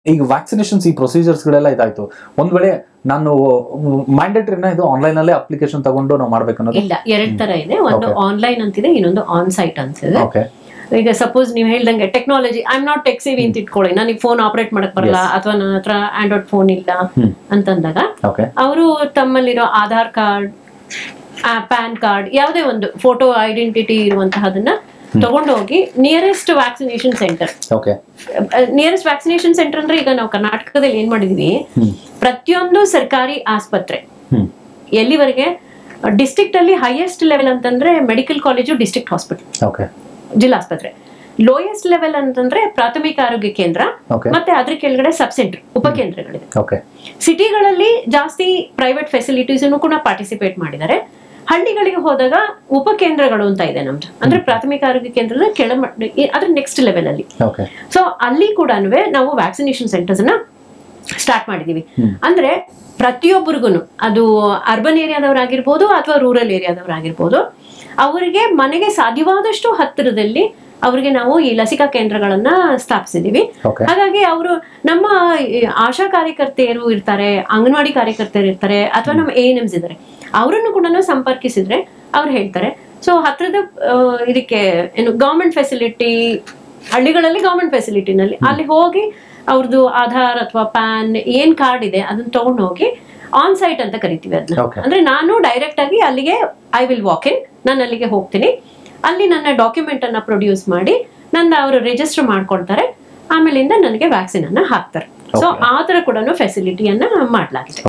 ಈಗ ವ್ಯಾಕ್ಸಿನೇಷನ್ಸ್ ಈ ಪ್ರೊಸೀಜರ್ಸ್ ಗಳೆಲ್ಲ ಇದಾಯ್ತು ಒಂದ್ ವೇಳೆ ನಾನು ಮ್ಯಾಂಡೇಟರಿನ ಇದು ಆನ್ಲೈನ್ ಅಲ್ಲೇ ಅಪ್ಲಿಕೇಶನ್ ತಗೊಂಡು ನಾವು ಮಾಡ್ಬೇಕನ್ನೋದು ಇಲ್ಲ ಎರಡ್ ತರ ಇದೆ ಒಂದು Okay. ಆನ್ಲೈನ್ ಅಂತಿದೆ ಇನ್ನೊಂದು ಆನ್ ಸೈಟ್ ಅಂತಿದೆ ಓಕೆ ಈಗ ಸಪೋಸ್ ನೀವು ಹೇಳ್ದಂಗೆ technology I am not tech savvy ಅಂತ ಇಟ್ಕೊಳ್ಳಿ ನನಗೆ ಫೋನ್ ಆಪರೇಟ್ ಮಾಡಕ್ ಬರಲ್ಲ Yes. ಅಥವಾ ನನ್ನ ಹತ್ರ ಆಂಡ್ರಾಯ್ಡ್ ಫೋನ್ ಇಲ್ಲ ಹ್ಮ್. ಅಂತಂದಾಗ ಓಕೆ ಅವರು ತಮ್ಮಲ್ಲಿರೋ ಆಧಾರ್ ಕಾರ್ಡ್ ಪ್ಯಾನ್ ಕಾರ್ಡ್ ಯಾವುದೇ ಒಂದು ಫೋಟೋ ಐಡೆಂಟಿಟಿ ಇರುವಂತಹದನ್ನ ತಗೊಂಡೋಗಿ nearest vaccination centre okay nearest vaccination centre ಅಂದ್ರೆ ಈಗ ನಾವು ಕರ್ನಾಟಕದಲ್ಲಿ ಏನ್ ಮಾಡಿದೀವಿ ಹ್ಮ್ ಪ್ರತಿಯೊಂದು ಸರ್ಕಾರಿ ಆಸ್ಪತ್ರೆ ಹ್ಮ್ ಎಲ್ಲಿವರೆಗೆ ಡಿಸ್ಟ್ರಿಕ್ಟ್ ಅಲ್ಲಿ ಹೈಯೆಸ್ಟ್ ಲೆವೆಲ್ ಅಂತಂದ್ರೆ medical college district hospital okay ಜಿಲ್ಲಾಸ್ಪತ್ರೆ ಲೋಯೆಸ್ಟ್ ಲೆವೆಲ್ ಅಂತಂದ್ರೆ ಪ್ರಾಥಮಿಕ ಆರೋಗ್ಯ ಕೇಂದ್ರ ಓಕೆ ಮತ್ತೆ ಅದ್ರ ಕೆಳಗಡೆ ಸಬ್ ಸೆಂಟರ್ ಉಪಕೇಂದ್ರಗಳಿದೆ ಓಕೆ ಸಿಟಿಗಳಲ್ಲಿ ಜಾಸ್ತಿ ಪ್ರೈವೇಟ್ ಫೆಸಿಲಿಟೀಸ್ ಕೂಡ ಪಾರ್ಟಿಸಿಪೇಟ್ ಮಾಡಿದ್ದಾರೆ ಹಳ್ಳಿಗಳಿಗೆ ಹೋದಾಗ ಉಪಕೇಂದ್ರಗಳು ಅಂತ ಇದೆ ನಮ್ದು ಅಂದ್ರೆ ಪ್ರಾಥಮಿಕ ಆರೋಗ್ಯ ಕೇಂದ್ರದ ಕೆಳ ಅದ್ರ ನೆಕ್ಸ್ಟ್ ಲೆವೆಲ್ ಅಲ್ಲಿ ಓಕೆ ಸೊ ಅಲ್ಲಿ ಕೂಡ ನಾವು ವ್ಯಾಕ್ಸಿನೇಷನ್ ಸೆಂಟರ್ಸ್ ನ ಸ್ಟಾರ್ಟ್ ಮಾಡಿದೀವಿ ಹ್ಮ್. ಅಂದ್ರೆ ಪ್ರತಿಯೊಬ್ಬರಿಗೂ ಅದು ಅರ್ಬನ್ ಏರಿಯಾದವರಾಗಿರ್ಬೋದು ಅಥವಾ ರೂರಲ್ ಏರಿಯಾದವರಾಗಿರ್ಬೋದು ಅವರಿಗೆ ಮನೆಗೆ ಸಾಧ್ಯವಾದಷ್ಟು ಹತ್ತಿರದಲ್ಲಿ ಅವರಿಗೆ ನಾವು ಈ ಲಸಿಕಾ ಕೇಂದ್ರಗಳನ್ನ ಸ್ಥಾಪಿಸಿದೀವಿ ಓಕೆ ಹಾಗಾಗಿ ಅವರು ನಮ್ಮ ಈ ಆಶಾ ಕಾರ್ಯಕರ್ತೆಯರು ಇರ್ತಾರೆ ಅಂಗನವಾಡಿ ಕಾರ್ಯಕರ್ತೆಯರು ಇರ್ತಾರೆ ಅಥವಾ ನಮ್ಮ ಎ ಎನ್ ಎಮ್ಸ್ ಇದ್ದಾರೆ ಅವರನ್ನು ಕೂಡ ಸಂಪರ್ಕಿಸಿದ್ರೆ ಅವ್ರು ಹೇಳ್ತಾರೆ ಸೊ ಹತ್ರದ ಆ, ಇದಕ್ಕೆ ಏನು ಗೌರ್ಮೆಂಟ್ ಫೆಸಿಲಿಟಿ ಹಳ್ಳಿಗಳಲ್ಲಿ ಗೌರ್ಮೆಂಟ್ ಫೆಸಿಲಿಟಿನಲ್ಲಿ ಅಲ್ಲಿ ಹೋಗಿ ಅವ್ರದ್ದು ಆಧಾರ್ ಅಥವಾ ಪ್ಯಾನ್ ಏನ್ ಕಾರ್ಡ್ ಇದೆ ಅದನ್ನ ತಗೊಂಡು ಹೋಗಿ ಆನ್ ಸೈಟ್ ಅಂತ ಕರಿತೀವಿ ಅದನ್ನ Okay. ಅಂದ್ರೆ ನಾನು ಡೈರೆಕ್ಟ್ ಆಗಿ ಅಲ್ಲಿಗೆ ಐ ವಿಲ್ ವಾಕ್ ಇನ್ ನಾನು ಅಲ್ಲಿಗೆ ಹೋಗ್ತೀನಿ ಅಲ್ಲಿ ನನ್ನ ಡಾಕ್ಯುಮೆಂಟ್ ಅನ್ನ ಪ್ರೊಡ್ಯೂಸ್ ಮಾಡಿ ನನ್ನ ಅವರು ರಿಜಿಸ್ಟರ್ ಮಾಡ್ಕೊಳ್ತಾರೆ ಆಮೇಲಿಂದ ನನಗೆ ವ್ಯಾಕ್ಸಿನ್ ಅನ್ನ ಹಾಕ್ತಾರೆ ಸೊ Okay. ಆ ತರ ಕೂಡ ಫೆಸಿಲಿಟಿಯನ್ನ ಮಾಡಲಾಗಿದೆ